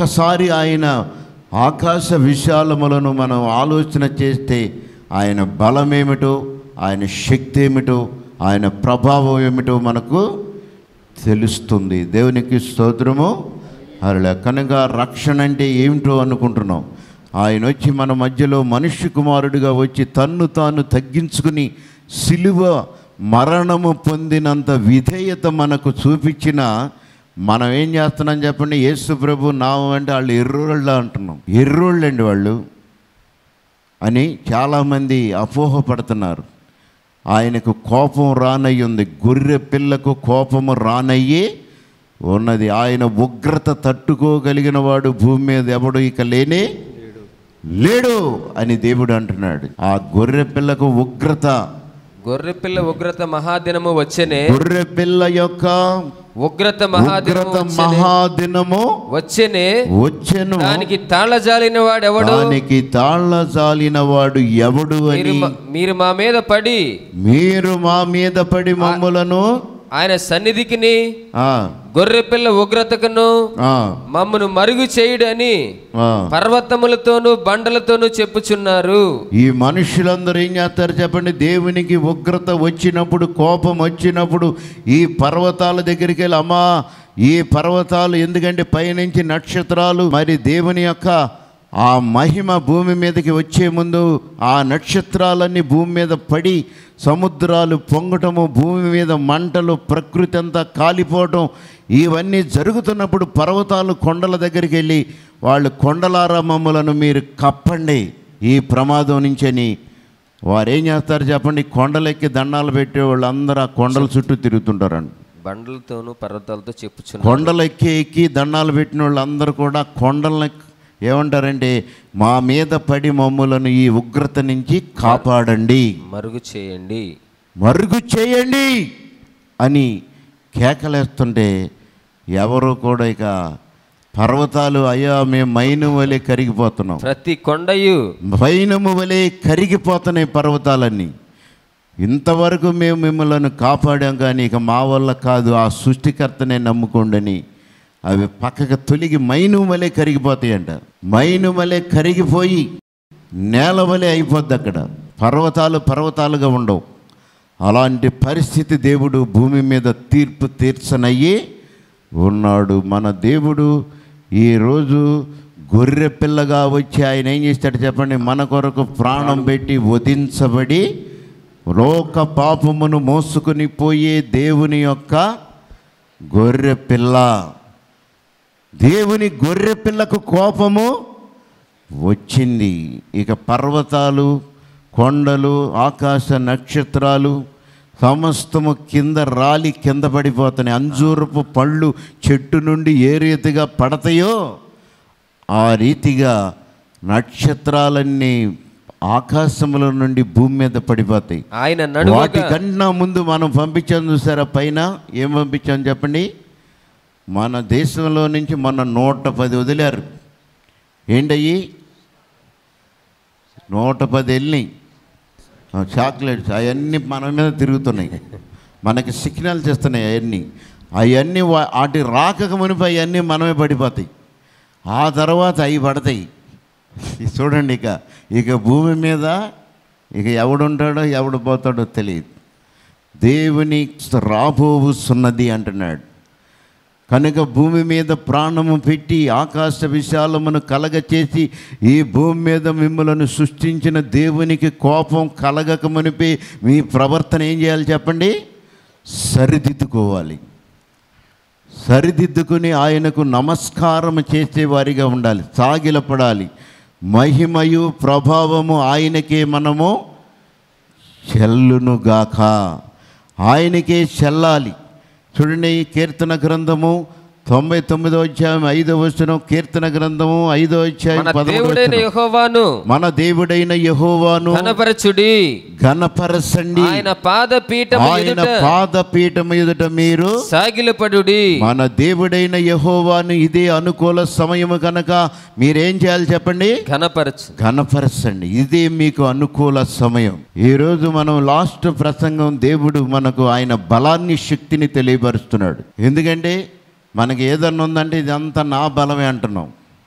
ఒక్కసారి ఆయన ఆకాశ విశాలములను మనం ఆలోచన చేస్తే ఆయన బలం ఏమిటో ఆయన శక్తి ఏమిటో ఆయన ప్రభావం ఏమిటో మనకు తెలుస్తుంది దేవునికి స్తోత్రము అలా కనుక రక్షణ అంటే ఏమిటో అనుకుంటున్నాం ఆయన వచ్చి మన మధ్యలో మనుష్య కుమారుడిగా వచ్చి తన్ను తాను తగ్గించుకుని సిలువ మరణము పొందినంత విధేయత మనకు చూపించిన మనం ఏం చేస్తున్నాం చెప్పండి యేసు ప్రభు నామం అంటే వాళ్ళు ఎర్రోళ్ళ అంటున్నాం ఎర్రోళ్ళండి వాళ్ళు అని చాలామంది అపోహపడుతున్నారు ఆయనకు కోపం రానయ్యి ఉంది గొర్రె పిల్లకు కోపము రానయ్యి ఉన్నది ఆయన ఉగ్రత తట్టుకోగలిగిన వాడు భూమి మీద ఎవడు ఇక లేనే లేడు అని దేవుడు అంటున్నాడు ఆ గొర్రె పిల్లకు ఉగ్రత గొర్రెపిల్ల ఉగ్రత మహాదినము వచ్చెనే గొర్రె పిల్ల యొక్క ఉగ్రత మహాదినము ఉగ్రత వచ్చెనే. మహాదినము వచ్చెనే వచ్చెను దానికి తాళజాలిన వాడెవడు దానికి తాళ్ళ జాలిన వాడు ఎవడు మీరు అని మా- మీరు మా మీద పడి మీరు మా మీద పడి మమ్ములను ఆయన సన్నిధికిని ఆ, గొర్రెపిల్ల ఉగ్రతకును ఆ, మమ్మను మరుగు చేయుడని ఆ. పర్వతములతోనూ బండలతోనూ చెప్పుచున్నారు ఈ మనుషులందరూ ఏం చేస్తారు చెప్పండి దేవునికి ఉగ్రత వచ్చినప్పుడు కోపం వచ్చినప్పుడు ఈ పర్వతాల దగ్గరికి వెళ్ళి అమ్మా ఈ పర్వతాలు ఎందుకంటే పైనుంచి నక్షత్రాలు మరి దేవుని యొక్క ఆ మహిమ భూమి మీదకి వచ్చే ముందు ఆ నక్షత్రాలన్నీ భూమి మీద పడి సముద్రాలు పొంగటము భూమి మీద మంటలు ప్రకృతి అంతా కాలిపోవటం ఇవన్నీ జరుగుతున్నప్పుడు పర్వతాలు కొండల దగ్గరికి వెళ్ళి వాళ్ళు కొండలారా మమ్మలను మీరు కప్పండి ఈ ప్రమాదం నుంచని వారు ఏం చేస్తారు చెప్పండి కొండలెక్కి దండాలు పెట్టే వాళ్ళు అందరూ ఆ కొండల చుట్టూ తిరుగుతుంటారండి బండలతోనూ పర్వతాలతో చెప్పుచున్నారు కొండలెక్కి ఎక్కి దండాలు పెట్టిన వాళ్ళందరూ కూడా కొండలని ఏమంటారంటే మా మీద పడి మమ్ములను ఈ ఉగ్రత నుంచి కాపాడండి మరుగు చేయండి మరుగు చేయండి అని కేకలేస్తుంటే ఎవరు కూడా ఇక పర్వతాలు అయ్యా మేము మైను వలె కరిగిపోతున్నాం ప్రతి కొండయు వైనము వలె కరిగిపోతున్నాయి పర్వతాలన్నీ ఇంతవరకు మేము మిమ్మల్ని కాపాడాం కానీ ఇక మా వల్ల కాదు ఆ సృష్టికర్తనే నమ్ముకోండని అవి పక్కకు తొలిగి మైను వలె కరిగిపోతాయంట మైను వలె కరిగిపోయి నేల వలె అయిపోద్ది అక్కడ పర్వతాలు పర్వతాలుగా ఉండవు అలాంటి పరిస్థితి దేవుడు భూమి మీద తీర్పు తీర్చనయ్యి ఉన్నాడు మన దేవుడు ఈరోజు గొర్రె పిల్లగా వచ్చి ఆయన ఏం చేస్తాడు చెప్పండి మన కొరకు ప్రాణం పెట్టి వధించబడి లోక పాపమును మోసుకుని పోయే దేవుని యొక్క గొర్రె పిల్ల దేవుని గొర్రె పిల్లకు కోపము వచ్చింది ఇక పర్వతాలు కొండలు ఆకాశ నక్షత్రాలు సమస్తము కింద రాలి కింద పడిపోతున్నాయి అంజూరపు పళ్ళు చెట్టు నుండి ఏ రీతిగా పడతాయో ఆ రీతిగా నక్షత్రాలన్నీ ఆకాశముల నుండి భూమి మీద పడిపోతాయి ఆయన నడువగా వాటికన్నా ముందు మనం పంపించాం చూసారా పైన ఏం పంపించాం చెప్పండి మన దేశంలో నుంచి మన నూట పది వదిలారు ఏంటయ్యి నూట పది వెళ్ళినాయి ఆ, చాక్లెట్స్ అవన్నీ మన మీద తిరుగుతున్నాయి మనకి సిగ్నల్స్ ఇస్తున్నాయి అవన్నీ అవన్నీ వా- వాటి రాకక మునిపి అవన్నీ మనమే పడిపోతాయి ఆ తర్వాత అవి పడతాయి ఇది చూడండి ఇక ఇక భూమి మీద ఇక ఎవడుంటాడో ఎవడు పోతాడో తెలియదు దేవుని రాబోవుస్తున్నది అంటున్నాడు కనుక భూమి మీద ప్రాణము పెట్టి ఆకాశ విశాలమును కలగచేసి ఈ భూమి మీద మిమ్మలను సృష్టించిన దేవునికి కోపం కలగక మునిపి మీ ప్రవర్తన ఏం చేయాలి చెప్పండి సరిదిద్దుకోవాలి సరిదిద్దుకుని ఆయనకు నమస్కారం చేసేవారిగా ఉండాలి సాగిలపడాలి మహిమయు ప్రభావము ఆయనకే మనము చెల్లునుగాక ఆయనకే చెల్లాలి చూడండి ఈ కీర్తన గ్రంథము తొంభై తొమ్మిదో అధ్యాయం ఐదో వచనం కీర్తన గ్రంథము ఐదో అధ్యాయం మన పదమూడవ దేవుడైన వచనం. యెహోవాను మన దేవుడైన యహోవాను కనపరచుడి ఘనపరచండి ఆయన పాదపీఠం ఆయన ఎదుట పాదపీఠం ఎదుట మీరు సాగిలపడుడి మన దేవుడైన యహోవాను ఇదే అనుకూల సమయము కనుక మీరేం చేయాలి చెప్పండి ఘనపరచు ఘనపరచండి ఇదే మీకు అనుకూల సమయం ఈరోజు మనం లాస్ట్ ప్రసంగం దేవుడు మనకు ఆయన బలాన్ని శక్తిని తెలియపరుస్తున్నాడు ఎందుకంటే మనకి ఏదన్నా ఉందంటే ఇదంతా నా బలమే అంటున్నాం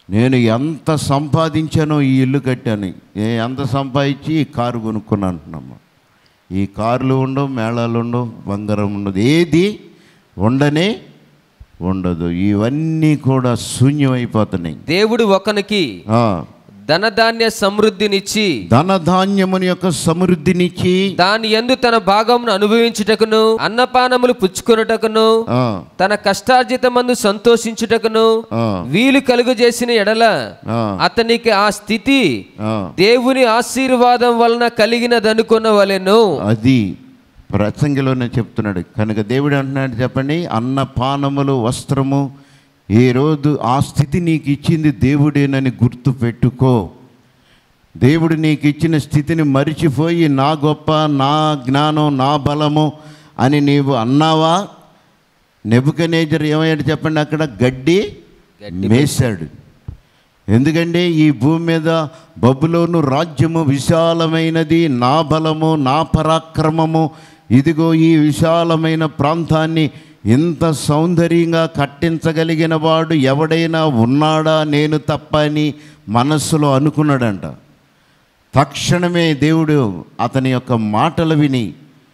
నేను ఎంత సంపాదించానో ఈ ఇల్లు కట్టాను నేను ఎంత సంపాదించి ఈ కారు కొనుక్కున్నాను అంటున్నాము ఈ కార్లు ఉండవు మేళాలు ఉండవు బంగారం ఉండదు ఏది ఉండనే ఉండదు ఇవన్నీ కూడా శూన్యమైపోతున్నాయి దేవుడు ఒకనికి ఆ, ధనధాన్య సమృద్ధినిచ్చి ధనధాన్యముని యొక్క సమృద్ధినిచ్చి దాని యందు తన భాగమును అనుభవించుటకును అన్నపానములు పుచ్చుకొనుటకును ఆ, తన కష్టార్జితమందు సంతోషించుటకును ఆ, వీలు కలుగు చేసిన ఎడల ఆ, అతనికి ఆ స్థితి ఆ. దేవుని ఆశీర్వాదం వలన కలిగినదనుకున్న వలెను అది ప్రసంగిలోనే చెప్తున్నాడు కనుక దేవుడు అంటున్నాడు చెప్పండి అన్నపానములు వస్త్రము ఏ రోజు ఆ స్థితి నీకు ఇచ్చింది దేవుడేనని గుర్తు పెట్టుకో దేవుడు నీకు ఇచ్చిన స్థితిని మరిచిపోయి నా గొప్ప నా జ్ఞానం నా బలము అని నీవు అన్నావా నెబుకనేజర్ ఏమయ్యాడు చెప్పండి అక్కడ గడ్డి మేశాడు ఎందుకంటే ఈ భూమి మీద బబులోను రాజ్యము విశాలమైనది నా బలము నా పరాక్రమము ఇదిగో ఈ విశాలమైన ప్రాంతాన్ని ఇంత సౌందర్యంగా కట్టించగలిగిన వాడు ఎవడైనా ఉన్నాడా నేను తప్ప అని మనస్సులో అనుకున్నాడంట తక్షణమే దేవుడు అతని యొక్క మాటలు విని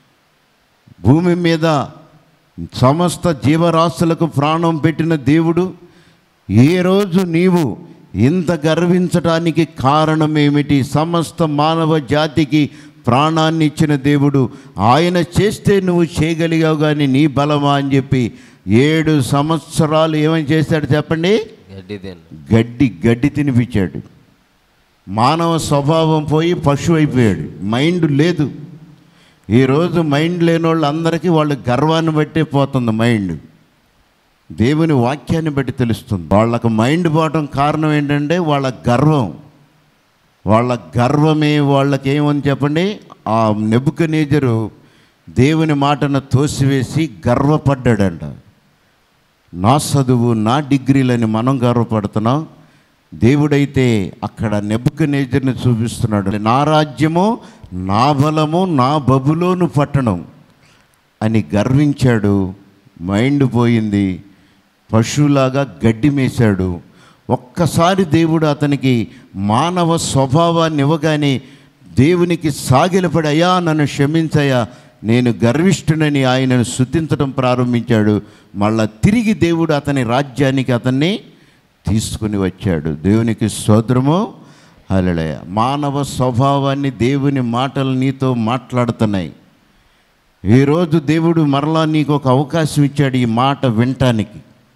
భూమి మీద సమస్త జీవరాశులకు ప్రాణం పెట్టిన దేవుడు ఏ రోజు నీవు ఇంత గర్వించటానికి కారణమేమిటి సమస్త మానవ జాతికి ప్రాణాన్ని ఇచ్చిన దేవుడు ఆయన చేస్తే నువ్వు చేయగలిగావు కానీ నీ బలమా అని చెప్పి ఏడు సంవత్సరాలు ఏమని చేశాడు చెప్పండి గడ్డిదేను గడ్డి గడ్డి తినిపించాడు మానవ స్వభావం పోయి పశువు అయిపోయాడు మైండ్ లేదు ఈరోజు మైండ్ లేని వాళ్ళందరికీ వాళ్ళ గర్వాన్ని బట్టే పోతుంది మైండ్ దేవుని వాక్యాన్ని బట్టి తెలుస్తుంది వాళ్ళకు మైండ్ పోవటం కారణం ఏంటంటే వాళ్ళ గర్వం వాళ్ళ గర్వమే వాళ్ళకి ఏమని చెప్పండి ఆ నెబుకనేజరు దేవుని మాటను తోసివేసి గర్వపడ్డాడంట నా చదువు నా డిగ్రీలని మనం గర్వపడుతున్నాం దేవుడైతే అక్కడ నెబుకనేజర్ని చూపిస్తున్నాడు నా రాజ్యము నా బలము నా బబులోను పట్టణం అని గర్వించాడు మైండ్ పోయింది పశువులాగా గడ్డి మేశాడు ఒక్కసారి దేవుడు అతనికి మానవ స్వభావాన్ని ఇవ్వగానే దేవునికి సాగిలపడి అయ్యా నన్ను క్షమించయ్యా నేను గర్విష్ఠునని ఆయనను శుద్ధించడం ప్రారంభించాడు మళ్ళా తిరిగి దేవుడు అతని రాజ్యానికి అతన్ని తీసుకుని వచ్చాడు దేవునికి స్తోత్రము హల్లెలూయా మానవ స్వభావాన్ని దేవుని మాటలు నీతో మాట్లాడుతున్నాయి ఈరోజు దేవుడు మరలా నీకు ఒక అవకాశం ఇచ్చాడు ఈ మాట వినటానికి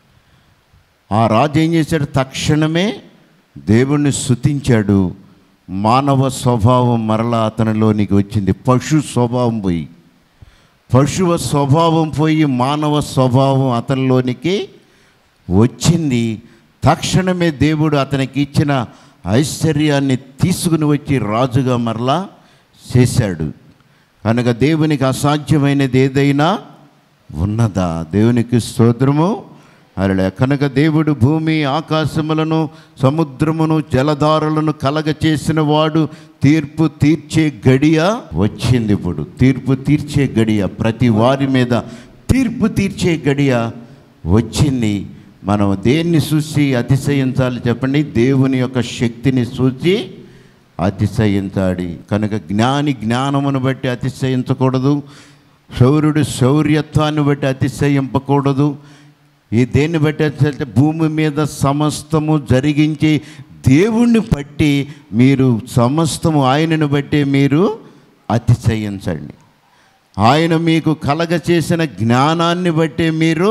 ఆ రాజు ఏం చేశాడు తక్షణమే దేవుణ్ణి స్తుతించాడు మానవ స్వభావం మరలా అతనిలోనికి వచ్చింది పశు స్వభావం పోయి పశువ స్వభావం పోయి మానవ స్వభావం అతనిలోనికి వచ్చింది తక్షణమే దేవుడు అతనికి ఇచ్చిన ఐశ్వర్యాన్ని తీసుకుని వచ్చి రాజుగా మరలా చేశాడు కనుక దేవునికి అసాధ్యమైనది ఏదైనా ఉన్నదా దేవునికి స్తోత్రము అరలే కనుక దేవుడు భూమి ఆకాశములను సముద్రమును జలధారలను కలగ చేసిన వాడు తీర్పు తీర్చే గడియ వచ్చింది ఇప్పుడు తీర్పు తీర్చే గడియ ప్రతి వారి మీద తీర్పు తీర్చే గడియ వచ్చింది మనం దేన్ని చూసి అతిశయించాలి చెప్పండి దేవుని యొక్క శక్తిని చూసి అతిశయించాలి కనుక జ్ఞాని జ్ఞానమును బట్టి అతిశయించకూడదు శౌర్యుడు శౌర్యత్వాన్ని బట్టి అతిశయింపకూడదు ఈ దేన్ని బట్టి అతిశయిస్తే భూమి మీద సమస్తము జరిగించి దేవుణ్ణి బట్టి మీరు సమస్తము ఆయనను బట్టి మీరు అతిశయించండి ఆయన మీకు కలగ చేసిన జ్ఞానాన్ని బట్టి మీరు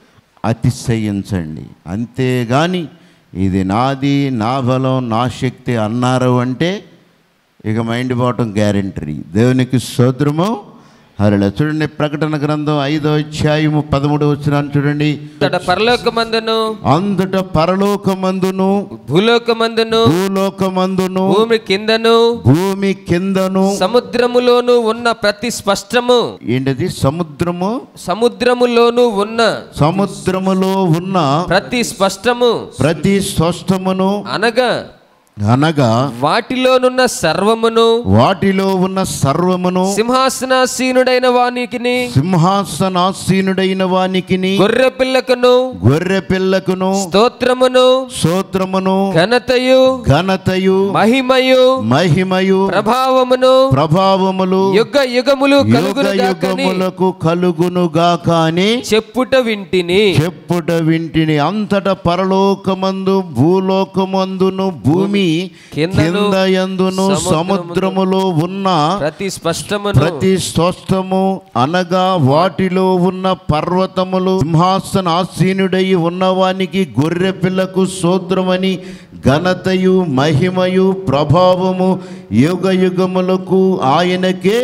అతిశయించండి అంతేగాని ఇది నాది నా బలం నా శక్తి అన్నారు అంటే ఇక మైండ్ పోవటం గ్యారంటీ దేవునికి సోదరము హరళ చూడండి ప్రకటన గ్రంథం ఐదో అధ్యాయము పదమూడు వచ్చిన చూడండి తడ పరలోకమందును అంతట పరలోకమందును భూలోకమందును భూలోకమందును భూమి కిందను భూమి కిందను సముద్రములోను ఉన్న ప్రతి స్పష్టము ఏంటది సముద్రము సముద్రములోను ఉన్న సముద్రములో ఉన్న ప్రతి స్పష్టము ప్రతి స్పష్టమును అనగా అనగా వాటిలోనున్న సర్వమును వాటిలో ఉన్న సర్వమును సింహాసనాసీనుడైన వానికిని సింహాసనాసీనుడైన వానికిని గొర్రె పిల్లకును గొర్రె పిల్లకును స్తోత్రమును సూత్రమును ఘనతయు ఘనతయు మహిమయు మహిమయు ప్రభావమును ప్రభావములు యుగ యుగములు యుగ కలుగునుగాకని యుగములకు కలుగునుగాక అని చెప్పుట వింటిని చెప్పుట వింటిని అంతట పరలోకమందు భూలోకమందును భూమి కిందను కింద యందును సముద్రమును సముద్రములో ఉన్న ప్రతి స్పష్టమును ప్రతి స్వస్థము అనగా వాటిలో ఉన్న పర్వతములు సింహాసన ఆసీనుడై ఉన్నవానికి గొర్రె పిల్లకు సూత్రమని ఘనతయు మహిమయు ప్రభావము యుగ యుగములకు ఆయనకే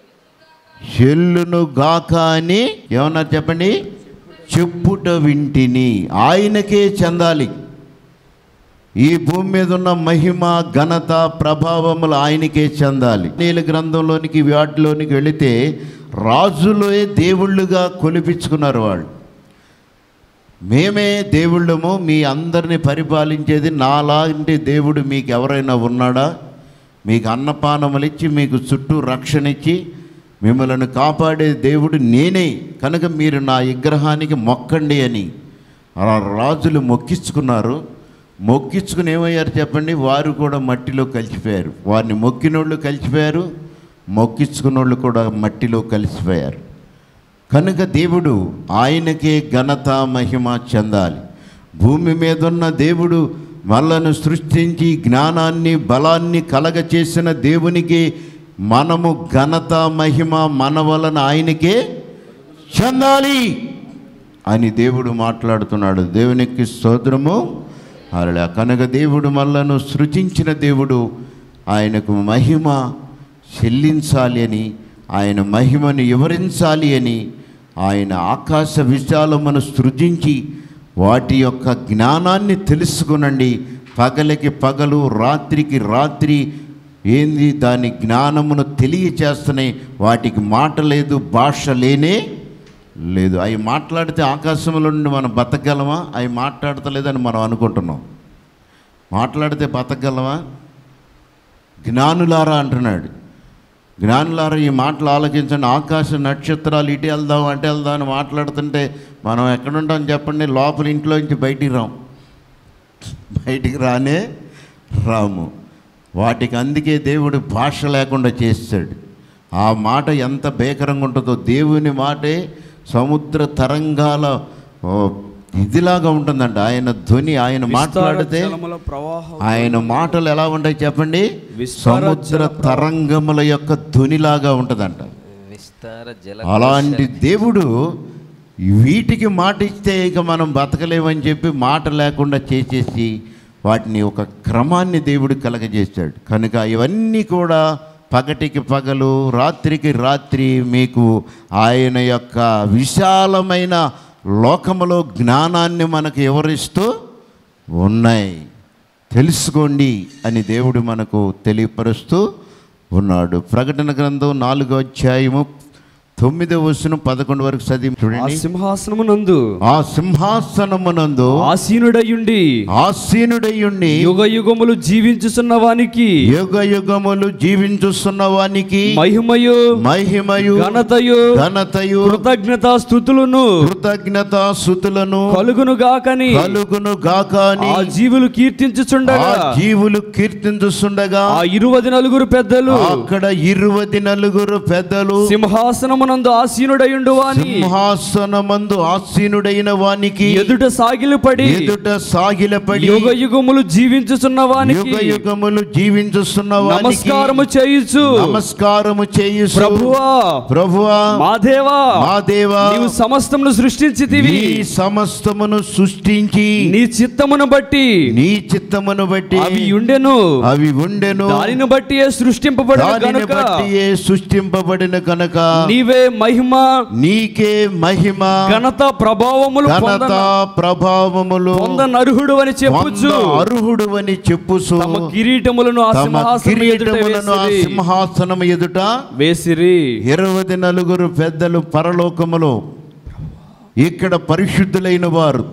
చెల్లును గాక అని ఏమన్నారు చెప్పండి చెప్పుట వింటిని ఆయనకే చెందాలి ఈ భూమి మీద ఉన్న మహిమ ఘనత ప్రభావములు ఆయనకే చెందాలి నీల గ్రంథంలోనికి వాటిలోనికి వెళితే రాజులే దేవుళ్ళుగా కొలిపించుకున్నారు వాళ్ళు మేమే దేవుళ్ళము మీ అందరిని పరిపాలించేది నాలాంటి దేవుడు మీకు ఎవరైనా ఉన్నాడా మీకు అన్నపానములు ఇచ్చి మీకు చుట్టూ రక్షణ ఇచ్చి మిమ్మల్ని కాపాడే దేవుడు నేనే కనుక మీరు నా విగ్రహానికి మొక్కండి అని ఆ రాజులు మొక్కించుకున్నారు మొక్కించుకుని ఏమయ్యారు చెప్పండి వారు కూడా మట్టిలో కలిసిపోయారు వారిని మొక్కినోళ్ళు కలిసిపోయారు మొక్కించుకున్నోళ్ళు కూడా మట్టిలో కలిసిపోయారు కనుక దేవుడు ఆయనకే ఘనత మహిమ చెందాలి భూమి మీద ఉన్న దేవుడు మనలను సృష్టించి జ్ఞానాన్ని బలాన్ని కలగచేసిన దేవునికి మనము ఘనత మహిమ మన వలన ఆయనకే చెందాలి అని దేవుడు మాట్లాడుతున్నాడు దేవునికి స్తోత్రము అలా కనుక దేవుడు మనలను సృజించిన దేవుడు ఆయనకు మహిమ చెల్లించాలి అని ఆయన మహిమను వివరించాలి అని ఆయన ఆకాశ విశాలమును సృజించి వాటి యొక్క జ్ఞానాన్ని తెలుసుకునండి పగలకి పగలు రాత్రికి రాత్రి ఏంది దాని జ్ఞానమును తెలియచేస్తున్నాయి వాటికి మాట లేదు భాష లేనే లేదు అవి మాట్లాడితే ఆకాశంలో నుండి మనం బతకగలమా అవి మాట్లాడతలేదని మనం అనుకుంటున్నాం మాట్లాడితే బతకగలమా జ్ఞానులారా అంటున్నాడు జ్ఞానులారా ఈ మాటలు ఆలోచించండి ఆకాశ నక్షత్రాలు ఇటు వెళ్దాం అటు వెళ్దాం అని మాట్లాడుతుంటే మనం ఎక్కడుంటాం చెప్పండి లోపల ఇంట్లో నుంచి బయటికి రాం బయటికి రానే రాము వాటికి అందుకే దేవుడు భాష లేకుండా చేస్తాడు ఆ మాట ఎంత భీకరంగా ఉంటుందో దేవుని మాటే సముద్ర తరంగాల ఓ, ఇదిలాగా ఉంటుందంట ఆయన ధ్వని ఆయన మాట్లాడితే జలముల ప్రవాహం ఆయన మాటలు ఎలా ఉంటాయి చెప్పండి విస్తార సముద్ర తరంగముల యొక్క ధ్వనిలాగా ఉంటుందంట విస్తార జల అలాంటి దేవుడు వీటికి మాట ఇస్తే ఇక మనం బతకలేమని చెప్పి మాట లేకుండా చేసేసి వాటిని ఒక క్రమాన్ని దేవుడు కలగజేశాడు కనుక ఇవన్నీ కూడా పగటికి పగలు రాత్రికి రాత్రి మీకు ఆయన యొక్క విశాలమైన లోకములో జ్ఞానాన్ని మనకు వివరిస్తూ ఉన్నాయి తెలుసుకోండి అని దేవుడు మనకు తెలియపరుస్తూ ఉన్నాడు ప్రకటన గ్రంథం నాలుగో అధ్యాయము తొమ్మిదో వచనం పదకొండు వరకు చదివి ఆ చూడండి సింహాసనమునందు ఆ సింహాసనమునందు ఆసీనుడయుండి ఆసీనుడయ్యుండి యుగ యుగములు జీవించుచున్న వానికి యుగ యుగములు జీవించుస్తున్న వానికి మహిమయు మహిమయు ఘనతయు ఘనతయు కృతజ్ఞత స్థుతులను కృతజ్ఞత సుతులను కలుగును గాకని కలుగును గాక అని ఆ జీవులు ఆ కీర్తించుచుండగా జీవులు కీర్తించుస్తుండగా ఆ ఇరువది నలుగురు పెద్దలు అక్కడ ఇరువది నలుగురు పెద్దలు సింహాసనమునందు ఆసీనుడయుండు వాని సింహాసనమందు ఆసీనుడైన వానికి ఎదుట సాగిలపడి ఎదుట సాగిలపడి యుగ యుగములు జీవించుచున్న వానికి యుగ యుగములు జీవించుస్తున్న వానికి నమస్కారము చేయుచు నమస్కారము చేయు ప్రభువా ప్రభువా మా దేవా మా దేవా నీవు సమస్తమును సృష్టించితివి నీ సమస్తమును సృష్టించి నీ చిత్తమును బట్టి నీ చిత్తమును బట్టి అవి ఉండెను అవి ఉండెను దానిని బట్టి సృష్టింపబడిన దానిని గనుక బట్టి సృష్టింపబడిన కనుక నీవే మహిమ నీకే మహిమ ఘనత ప్రభావములు ఘనత పొందన ప్రభావములు పొందనర్హుడు అని చెప్పుచు అర్హుడు అని చెప్పుసు తమ కిరీటములను ఆ తమ సింహాసనం ఎదుట కిరీటములను ఆ వేసిరి. సింహాసనం ఎదుట వేసిరి ఇరవై నలుగురు పెద్దలు పరలోకములో ఇక్కడ పరిశుద్ధులైన వారు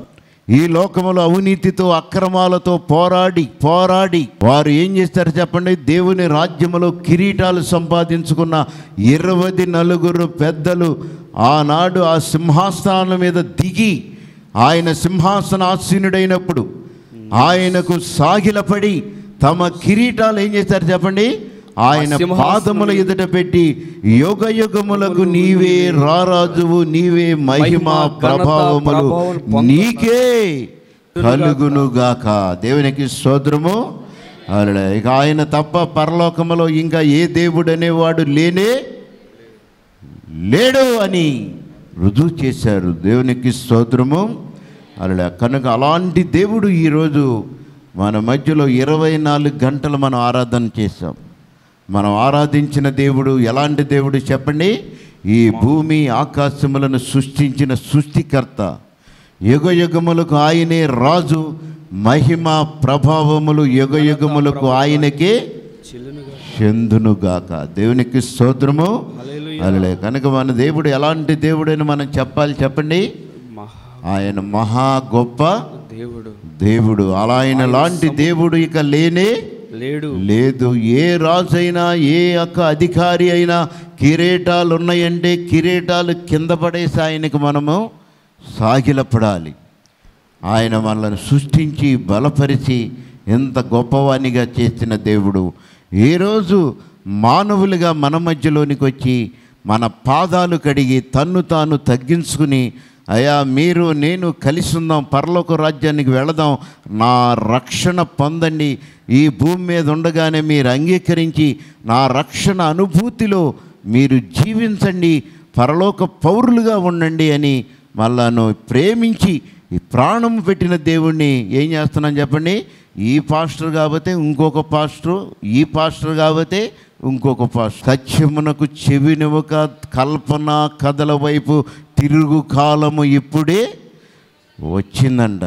ఈ లోకములో అవినీతితో అక్రమాలతో పోరాడి పోరాడి వారు ఏం చేస్తారు చెప్పండి దేవుని రాజ్యములో కిరీటాలు సంపాదించుకున్న ఇరవై నలుగురు పెద్దలు ఆనాడు ఆ సింహాసనం మీద దిగి ఆయన సింహాసనాసీనుడైనప్పుడు ఆయనకు సాగిలపడి తమ కిరీటాలు ఏం చేస్తారు చెప్పండి ఆయన సింహాసనం పాదముల ఎదుట పెట్టి యుగ యుగములకు నీవే రారాజువు నీవే మహిమ ఘనత, ప్రభావములు ప్రభావం పొందుతారు. నీకే కలుగునుగాక దేవునికి స్తోత్రము అలా ఇక ఆయన తప్ప పరలోకములో ఇంకా ఏ దేవుడు అనేవాడు లేనే లేడు అని రుజువు చేశారు దేవునికి స్తోత్రము అలా కనుక అలాంటి దేవుడు ఈరోజు మన మధ్యలో ఇరవై నాలుగు గంటలు మనం ఆరాధన చేశాం మనం ఆరాధించిన దేవుడు ఎలాంటి దేవుడు చెప్పండి ఈ భూమి ఆకాశములను సృష్టించిన సృష్టికర్త యుగ యుగములకు ఆయనే రాజు మహిమ ప్రభావములు యుగ యుగములకు ఆయనకే చెందునుగాక దేవునికి స్తోత్రము అలలే కనుక మన దేవుడు ఎలాంటి దేవుడని మనం చెప్పాలి చెప్పండి మహా ఆయన మహా గొప్ప దేవుడు దేవుడు అలా ఆయన లాంటి దేవుడు ఇక లేనే లేడు లేదు ఏ రాజైనా ఏ యొక్క అధికారి అయినా కిరీటాలు ఉన్నాయంటే కిరీటాలు కింద పడేసి ఆయనకు మనము సాగిలపడాలి ఆయన మనల్ని సృష్టించి బలపరిచి ఎంత గొప్పవానిగా చేసిన దేవుడు ఈరోజు మానవులుగా మన మధ్యలోనికి వచ్చి మన పాదాలు కడిగి తన్ను తాను తగ్గించుకుని అయా మీరు నేను కలిసి ఉందాం పరలోక రాజ్యానికి వెళదాం నా రక్షణ పొందండి ఈ భూమి మీద ఉండగానే మీరు అంగీకరించి నా రక్షణ అనుభూతిలో మీరు జీవించండి పరలోక పౌరులుగా ఉండండి అని మళ్ళాను ప్రేమించి ఈ ప్రాణం పెట్టిన దేవుణ్ణి ఏం చేస్తున్నాను చెప్పండి ఈ పాస్టర్ కాబట్టి ఇంకొక పాస్టర్ ఈ పాస్టర్ కాబట్టి ఇంకొక పాస్టర్ సత్యమునకు చెవినివ్వక కల్పన కథల వైపు తిరుగు కాలము ఇప్పుడే వచ్చిందంట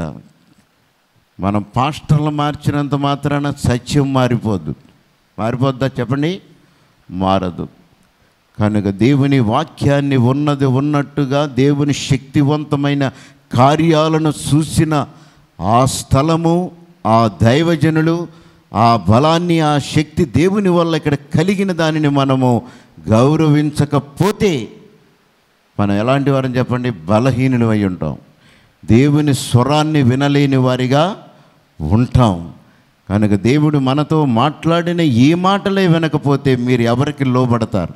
మనం పాస్టర్లు మార్చినంత మాత్రాన సత్యం మారిపోద్దు మారిపోద్దా చెప్పండి మారదు కనుక దేవుని వాక్యాన్ని ఉన్నది ఉన్నట్టుగా దేవుని శక్తివంతమైన కార్యాలను చూసిన ఆ స్థలము ఆ దైవజనులు ఆ బలాన్ని ఆ శక్తి దేవుని వల్ల ఇక్కడ కలిగిన దానిని మనము గౌరవించకపోతే మనం ఎలాంటి వారని చెప్పండి బలహీనులు అయి ఉంటాం దేవుని స్వరాన్ని వినలేని వారిగా ఉంటాం కనుక దేవుడు మనతో మాట్లాడిన ఈ మాటలే వినకపోతే మీరు ఎవరికి లోబడతారు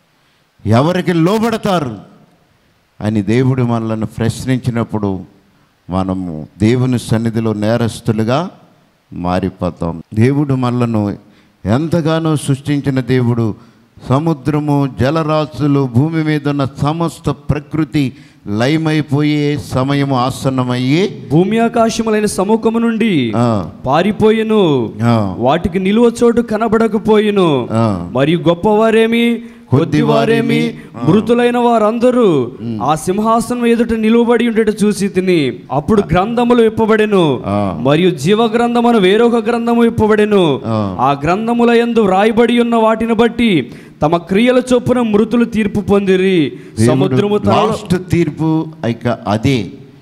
ఎవరికి లోబడతారు అని దేవుడు మనల్ని ప్రశ్నించినప్పుడు మనము దేవుని సన్నిధిలో నేరస్తులుగా మారిపోతాం దేవుడు మనలను ఎంతగానో సృష్టించిన దేవుడు సముద్రము జలరాశులు భూమి మీద ఉన్న సమస్త ప్రకృతి లయమైపోయే సమయము ఆసన్నమయ్యి భూమి ఆకాశములైన సముఖము నుండి ఆ, పారిపోయెను ఆ, వాటికి నిలువ చోటు కనబడకపోయెను ఆ. మరియు గొప్పవారేమి కొద్దివారేమి మృతులైన వారందరూ ఆ సింహాసనం ఎదుట నిలువబడి ఉండేట చూసి తిని అప్పుడు గ్రంథములు విప్పబడెను ఆ. మరియు జీవ గ్రంథమును వేరొక గ్రంథము విప్పబడెను ఆ. ఆ గ్రంథముల యందు వ్రాయబడి ఉన్న వాటిని బట్టి తమ క్రియల చొప్పున మృతులు తీర్పు పొందిరి సముద్రము దేవుడు తనలో లాస్ట్ తీర్పు ఇక అదే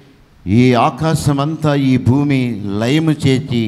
ఈ ఆకాశం అంతా ఈ భూమి లయము చేసి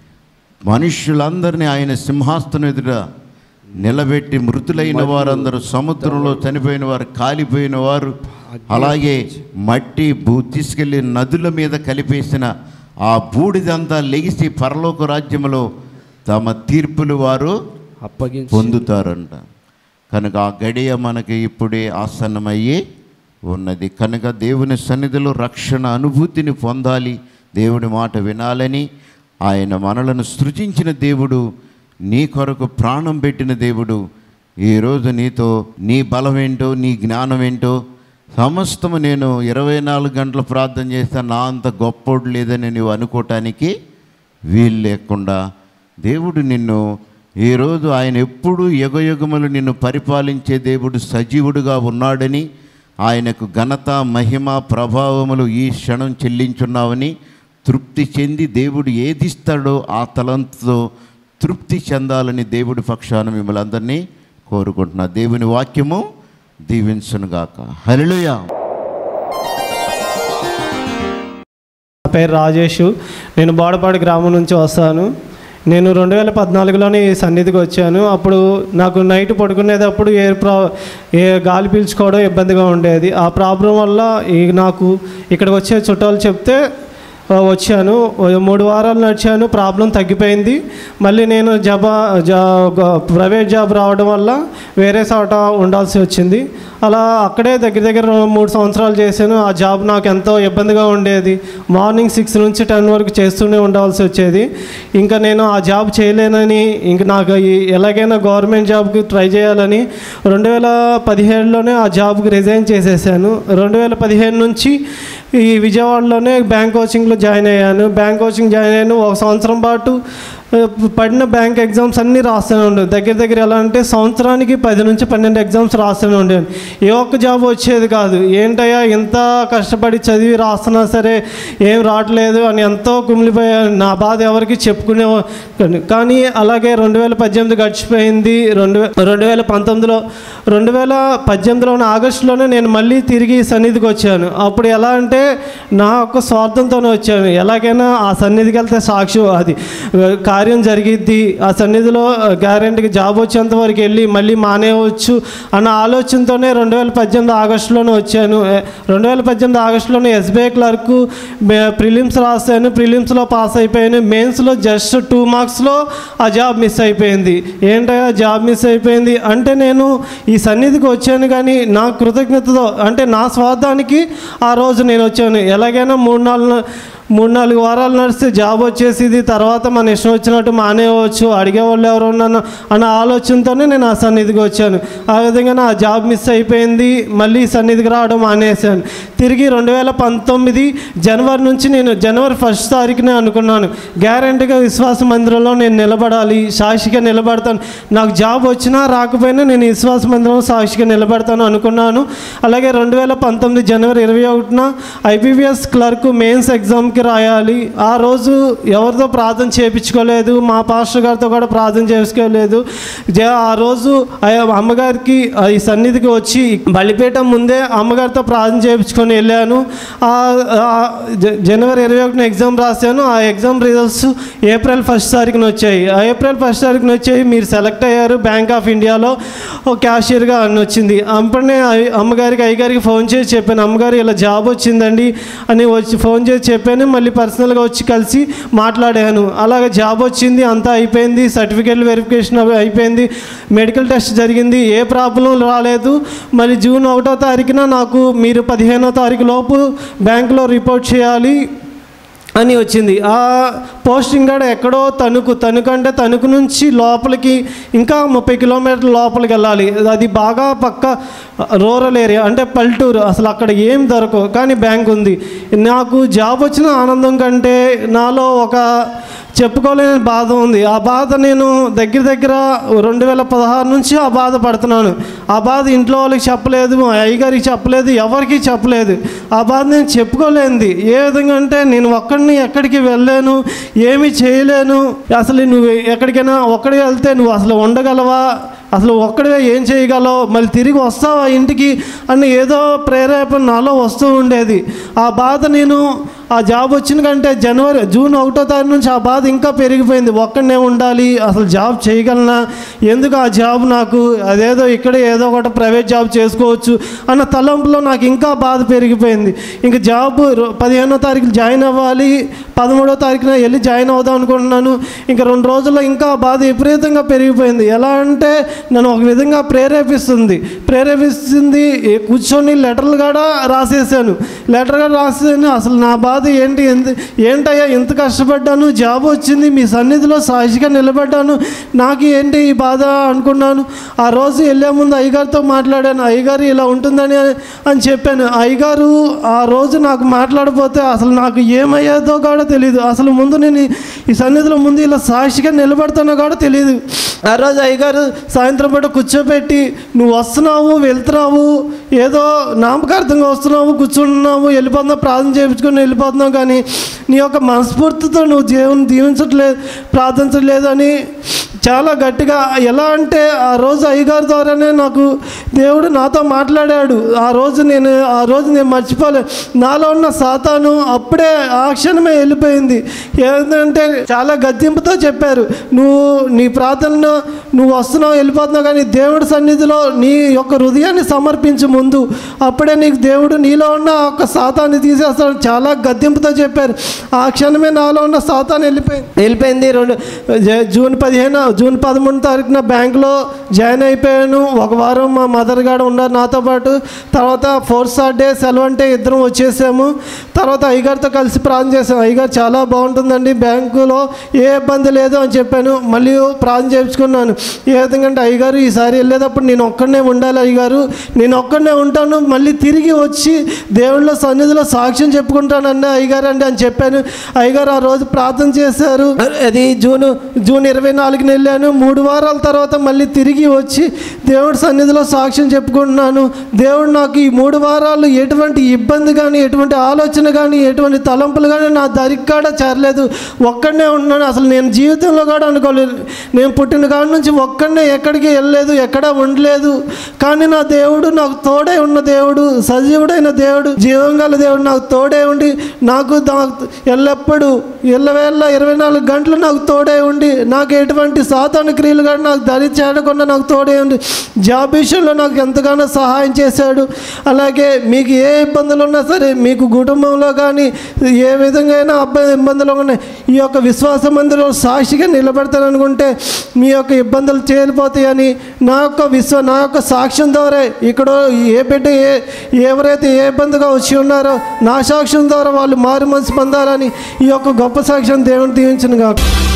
మనుష్యులందరినీ ఆయన సింహాసనం ఎదుట నిలబెట్టి మృతులైన వారందరూ సముద్రంలో చనిపోయిన వారు కాలిపోయిన వారు అలాగే మట్టి భూ తీసుకెళ్ళి నదుల మీద కలిపేసిన ఆ బూడిదంతా లెగిసి పరలోక రాజ్యములో తమ తీర్పులు వారు అప్పగించి పొందుతారంట కనుక ఆ గడియ మనకి ఇప్పుడే ఆసన్నమయ్యి ఉన్నది కనుక దేవుని సన్నిధిలో రక్షణ అనుభూతిని పొందాలి దేవుడి మాట వినాలని ఆయన మనలను సృజించిన దేవుడు నీ కొరకు ప్రాణం పెట్టిన దేవుడు ఈరోజు నీతో నీ బలం ఏంటో నీ జ్ఞానం ఏంటో సమస్తము నేను ఇరవై నాలుగు గంటలు ప్రార్థన చేస్తే నా అంత గొప్పోడు లేదని నువ్వు అనుకోవటానికి వీలు లేకుండా దేవుడు నిన్ను ఈరోజు ఆయన ఎప్పుడు యుగయుగములు నిన్ను పరిపాలించే దేవుడు సజీవుడుగా ఉన్నాడని ఆయనకు ఘనత మహిమ ప్రభావములు ఈ క్షణం చెల్లించున్నావని తృప్తి చెంది దేవుడు ఏదిస్తాడో ఆ తలంతో తృప్తి చెందాలని దేవుడి పక్షాన మిమ్మల్ని అందరినీ కోరుకుంటున్నా దేవుని వాక్యము దీవించునుగాక హల్లెలూయా పేరు రాజేష్ నేను బోడపాడు గ్రామం నుంచి వస్తాను నేను రెండు వేల పద్నాలుగులోనే ఈ సన్నిధికి వచ్చాను అప్పుడు నాకు నైట్ పడుకునేటప్పుడు ఏ ప్రా ఏ గాలి పీల్చుకోవడం ఇబ్బందిగా ఉండేది ఆ ప్రాబ్లం వల్ల ఈ నాకు ఇక్కడికి వచ్చే చుట్టాలు చెప్తే ఆ, వచ్చాను ఓ మూడు వారాలు నడిచాను ప్రాబ్లం తగ్గిపోయింది మళ్ళీ నేను జబా జా గ- ప్రైవేట్ జాబ్ రావడం వల్ల వేరే చోట ఉండాల్సి వచ్చింది అలా అక్కడే దగ్గర దగ్గర మూడు సంవత్సరాలు చేశాను ఆ జాబ్ నాకు ఎంతో ఇబ్బందిగా ఉండేది మార్నింగ్ సిక్స్ నుంచి టెన్ వరకు చేస్తూనే ఉండాల్సి వచ్చేది ఇంకా నేను ఆ జాబ్ చేయలేనని ఇంక నాకు ఈ ఎలాగైనా గవర్నమెంట్ జాబ్కి ట్రై చేయాలని రెండు వేల పదిహేడులోనే ఆ జాబ్కి రిజైన్ చేసేసాను రెండు వేల పదిహేను నుంచి ఈ విజయవాడలోనే బ్యాంక్ కోచింగ్లో జాయిన్ అయ్యాను బ్యాంక్ కోచింగ్ జాయిన్ అయ్యాను ఒక సంవత్సరం పాటు ఆ, పడిన బ్యాంక్ ఎగ్జామ్స్ అన్నీ రాస్తూనే ఉండేది దగ్గర దగ్గర ఎలా అంటే సంవత్సరానికి పది నుంచి పన్నెండు ఎగ్జామ్స్ రాస్తూనే ఉండేది ఏ ఒక్క జాబ్ వచ్చేది కాదు ఏంటయ్యా ఇంత కష్టపడి చదివి రాస్తున్నా సరే ఏం రావట్లేదు అని ఎంతో కుమిలిపోయాను నా బాధ ఎవరికి చెప్పుకునే కానీ అలాగే రెండు వేల పద్దెనిమిది గడిచిపోయింది రెండు వే- రెండు వేల పంతొమ్మిదిలో రెండు వేల పద్దెనిమిదిలోని ఆగస్టులోనే నేను మళ్ళీ తిరిగి సన్నిధికి వచ్చాను అప్పుడు ఎలా అంటే నా యొక్క స్వార్థంతోనే వచ్చాను ఎలాగైనా ఆ సన్నిధికి వెళ్తే సాక్షి అది ఆ, కార్యం జరిగిద్ది ఆ సన్నిధిలో గ్యారెంటీకి జాబ్ వచ్చేంత వరకు వెళ్ళి మళ్ళీ మానేయవచ్చు అన్న ఆలోచనతోనే రెండు వేల పద్దెనిమిది ఆగస్టులోనే వచ్చాను ఏ, రెండు వేల పద్దెనిమిది ఆగస్టులోనే ఎస్బీఐ క్లర్క్ ప్రిలిమ్స్ రాశాను ప్రిలిమ్స్లో పాస్ అయిపోయాను మెయిన్స్లో జస్ట్ టూ మార్క్స్లో ఆ జాబ్ మిస్ అయిపోయింది ఏంటయ్యా జాబ్ మిస్ అయిపోయింది అంటే నేను ఈ సన్నిధికి వచ్చాను కానీ నా కృతజ్ఞతతో అంటే నా స్వార్థానికి ఆ రోజు నేను వచ్చాను ఎలాగైనా మూడు నాలుగు మూడు నాలుగు వారాలు నడిస్తే జాబ్ వచ్చేసింది తర్వాత మన ఇష్టం వచ్చినట్టు మానేయవచ్చు అడిగేవాళ్ళు ఎవరు ఉన్నాను అన్న ఆలోచనతోనే నేను ఆ సన్నిధికి వచ్చాను ఆ విధంగా నా జాబ్ మిస్ అయిపోయింది మళ్ళీ ఈ సన్నిధికి రావడం మానేశాను తిరిగి రెండు వేల పంతొమ్మిది జనవరి నుంచి నేను జనవరి ఫస్ట్ తారీఖునే అనుకున్నాను గ్యారంటీగా విశ్వాస మందిరంలో నేను నిలబడాలి సాక్షిగా నిలబడతాను నాకు జాబ్ వచ్చినా రాకపోయినా నేను విశ్వాస మందిరంలో సాక్షిగా నిలబడతాను అనుకున్నాను అలాగే రెండు వేల పంతొమ్మిది జనవరి ఇరవై ఒకటిన ఐపీపీఎస్ క్లర్క్ మెయిన్స్ ఎగ్జామ్కి రాయాలి ఆ రోజు ఎవరితో ప్రార్థన చేయించుకోలేదు మా పాస్టర్ గారితో కూడా ప్రార్థన చేసుకోలేదు జ- ఆ రోజు ఆ అమ్మగారికి ఆ ఈ సన్నిధికి వచ్చి బలిపీఠం ముందే అమ్మగారితో ప్రార్థన చేయించుకొని వెళ్ళాను ఆ ఆ జ- జనవరి ఇరవై ఒకటిన ఎగ్జామ్ రాశాను ఆ ఎగ్జామ్ రిజల్ట్స్ ఏప్రిల్ ఫస్ట్ తారీఖున వచ్చాయి ఆ ఏప్రిల్ ఫస్ట్ తారీఖున వచ్చాయి మీరు సెలెక్ట్ అయ్యారు బ్యాంక్ ఆఫ్ ఇండియాలో ఒక క్యాషియర్గా అని వచ్చింది అప్పుడే అయ్య- అమ్మగారికి అయ్యగారికి ఫోన్ చేసి చెప్పాను అమ్మగారు ఇలా జాబ్ వచ్చిందండి అని వచ్చి ఫోన్ చేసి చెప్పాను మళ్ళీ పర్సనల్గా వచ్చి కలిసి మాట్లాడాను అలాగే జాబ్ వచ్చింది అంతా అయిపోయింది సర్టిఫికేట్ వెరిఫికేషన్ అవి అయిపోయింది మెడికల్ టెస్ట్ జరిగింది ఏ ప్రాబ్లం రాలేదు మళ్ళీ జూన్ ఒకటో తారీఖున నాకు మీరు పదిహేనో తారీఖు లోపు బ్యాంకులో రిపోర్ట్ చేయాలి అని వచ్చింది ఆ పోస్టింగ్ కూడా ఎక్కడో తణుకు తణుకు అంటే తణుకు నుంచి లోపలికి ఇంకా ముప్పై కిలోమీటర్ల లోపలికి వెళ్ళాలి అది బాగా పక్క రూరల్ ఏరియా అంటే పల్లెటూరు అసలు అక్కడ ఏం దొరకవు కానీ బ్యాంక్ ఉంది నాకు జాబ్ వచ్చిన ఆనందం కంటే నాలో ఒక చెప్పుకోలేని బాధ ఉంది ఆ బాధ నేను దగ్గర దగ్గర రెండు వేల పదహారు నుంచి ఆ బాధ పడుతున్నాను ఆ బాధ ఇంట్లో వాళ్ళకి చెప్పలేదు మా అయ్యగారికి చెప్పలేదు ఎవరికి చెప్పలేదు ఆ బాధ నేను చెప్పుకోలేనిది ఏ విధంగా అంటే నేను ఒక్కడిని ఎక్కడికి వెళ్ళలేను ఏమీ చేయలేను అసలు నువ్వు ఎక్కడికైనా ఒక్కడికి వెళ్తే నువ్వు అసలు ఉండగలవా అసలు ఒక్కడివే ఏం చేయగలవు మళ్ళీ తిరిగి వస్తావా ఇంటికి అని ఏదో ప్రేరేపణ నాలో వస్తూ ఉండేది ఆ బాధ నేను ఆ జాబ్ వచ్చిన కంటే జనవరి జూన్ ఒకటో తారీఖు నుంచి ఆ బాధ ఇంకా పెరిగిపోయింది ఒక్కడనే ఉండాలి అసలు జాబ్ చేయగలనా ఎందుకు ఆ జాబ్ నాకు అదేదో ఇక్కడే ఏదో ఒకటి ప్రైవేట్ జాబ్ చేసుకోవచ్చు అన్న తలంపులో నాకు ఇంకా బాధ పెరిగిపోయింది ఇంకా జాబ్ రో- పదిహేనో తారీఖు జాయిన్ అవ్వాలి పదమూడో తారీఖున వెళ్ళి జాయిన్ అవుదాం అనుకుంటున్నాను ఇంకా రెండు రోజుల్లో ఇంకా ఆ బాధ విపరీతంగా పెరిగిపోయింది ఎలా అంటే నన్ను ఒక విధంగా ప్రేరేపిస్తుంది ప్రేరేపిస్తుంది ఏ- కూర్చొని లెటర్లు కూడా రాసేసాను లెటర్ కూడా రాసేసాను అసలు నా బాధ ఏంటి ఎంత ఏంటయ్యా ఎంత కష్టపడ్డాను జాబ్ వచ్చింది మీ సన్నిధిలో సాక్షిగా నిలబడ్డాను నాకు ఏంటి ఈ బాధ అనుకున్నాను ఆ రోజు వెళ్ళే ముందు అయ్యగారితో మాట్లాడాను అయ్యగారు ఇలా ఉంటుందని అని చెప్పాను అయ్యగారు ఆ రోజు నాకు మాట్లాడపోతే అసలు నాకు ఏమయ్యేదో కూడా తెలియదు అసలు ముందు నేను ఈ- ఈ సన్నిధిలో ముందు ఇలా సాక్షిగా నిలబడతానో కూడా తెలియదు ఆ రోజు అయ్యగారు సాయంత్రం పూట కూర్చోబెట్టి నువ్వు వస్తున్నావు వెళ్తున్నావు ఏదో నామకార్థంగా వస్తున్నావు కూర్చుంటున్నావు వెళ్ళిపోతున్నావు ప్రార్థన చేయించుకొని వెళ్ళిపోతున్నావు కానీ నీ యొక్క మనస్ఫూర్తితో నువ్వు దేవుని దీవించట్లేదు ప్రార్థించట్లేదు అని చాలా గట్టిగా ఎలా అంటే ఆ రోజు అయ్యగారి ద్వారానే నాకు దేవుడు నాతో మాట్లాడాడు ఆ రోజు నేను ఆ రోజు నేను మర్చిపోలేదు నాలో ఉన్న సాతాను అప్పుడే ఆ క్షణమే వెళ్ళిపోయింది ఏంటంటే చాలా గద్దింపుతో చెప్పారు నువ్వు నీ ప్రార్థనలో నువ్వు వస్తున్నావు వెళ్ళిపోతున్నావు కానీ దేవుడి సన్నిధిలో నీ యొక్క హృదయాన్ని సమర్పించు ముందు అప్పుడే నీకు దేవుడు నీలో ఉన్న ఒక సాతాన్ని తీసేస్తాడు చాలా గద్దింపుతో చెప్పారు ఆ క్షణమే నాలో ఉన్న సాతాన్ని వెళ్ళిపోయింది వెళ్ళిపోయింది రెండు జ- జూన్ పదిహేను జూన్ పదమూడు తారీఖున బ్యాంకులో జాయిన్ అయిపోయాను ఒక వారం మా మదర్ గారు ఉన్నారు నాతో పాటు తర్వాత ఫోర్త్ సాటర్డే సెలవు అంటే ఇద్దరం వచ్చేసాము తర్వాత అయ్యగారితో కలిసి ప్రార్థన చేసాం అయ్యగారు చాలా బాగుంటుందండి బ్యాంకులో ఏ ఇబ్బంది లేదు అని చెప్పాను మళ్ళీ ప్రార్థన చేయించుకున్నాను ఏ విధంగా అంటే అయ్యగారు ఈసారి వెళ్ళేటప్పుడు నేను ఒక్కడనే ఉండాలి అయ్యగారు నేను ఒక్కడనే ఉంటాను మళ్ళీ తిరిగి వచ్చి దేవుళ్ళ సన్నిధిలో సాక్ష్యం చెప్పుకుంటానన్న అయ్యగారు అండి అని చెప్పాను అయ్యగారు ఆ రోజు ప్రార్థన చేశారు అది జూన్ జూన్ ఇరవై నాలుగున వెళ్ళాను మూడు వారాల తర్వాత మళ్ళీ తిరిగి వచ్చి దేవుడి సన్నిధిలో సాక్ష్యం చెప్పుకుంటున్నాను దేవుడు నాకు ఈ మూడు వారాలు ఎటువంటి ఇబ్బంది కానీ ఎటువంటి ఆలోచన కానీ ఎటువంటి తలంపులు కానీ నా దరికి కూడా చేరలేదు ఒక్కడనే ఉన్నాను అసలు నేను జీవితంలో కూడా అనుకోలేదు నేను పుట్టిన కాడి నుంచి ఒక్కడనే ఎక్కడికి వెళ్ళలేదు ఎక్కడా ఉండలేదు కానీ నా దేవుడు నాకు తోడే ఉన్న దేవుడు సజీవుడైన దేవుడు జీవం గల దేవుడు నాకు తోడే ఉండి నాకు దా- ఎల్లప్పుడూ ఎల్లవేళ్ళ ఇరవై నాలుగు గంటలు నాకు తోడే ఉండి నాకు ఎటువంటి సాతాను క్రియలు కానీ నాకు దరి చేరకుండా నాకు తోడే ఉండి జాబ్ విషయంలో నాకు ఎంతగానో సహాయం చేశాడు అలాగే మీకు ఏ ఇబ్బందులు ఉన్నా సరే మీకు కుటుంబంలో కానీ ఏ విధంగా అయినా అబ్బాయి ఇబ్బందులు ఉన్నాయి ఈ యొక్క విశ్వాస మందిలో సాక్షిగా నిలబెడతాననుకుంటే మీ యొక్క ఇబ్బందులు చేరిపోతాయని నా యొక్క విశ్వ నా యొక్క సాక్ష్యం ద్వారా ఇక్కడ ఏ బిడ్డ ఏ ఎవరైతే ఏ ఇబ్బందిగా వచ్చి ఉన్నారో నా సాక్ష్యం ద్వారా వాళ్ళు మారు మనసు పొందాలని ఈ యొక్క గొప్ప సాక్ష్యం దేవుని దీవించను కాక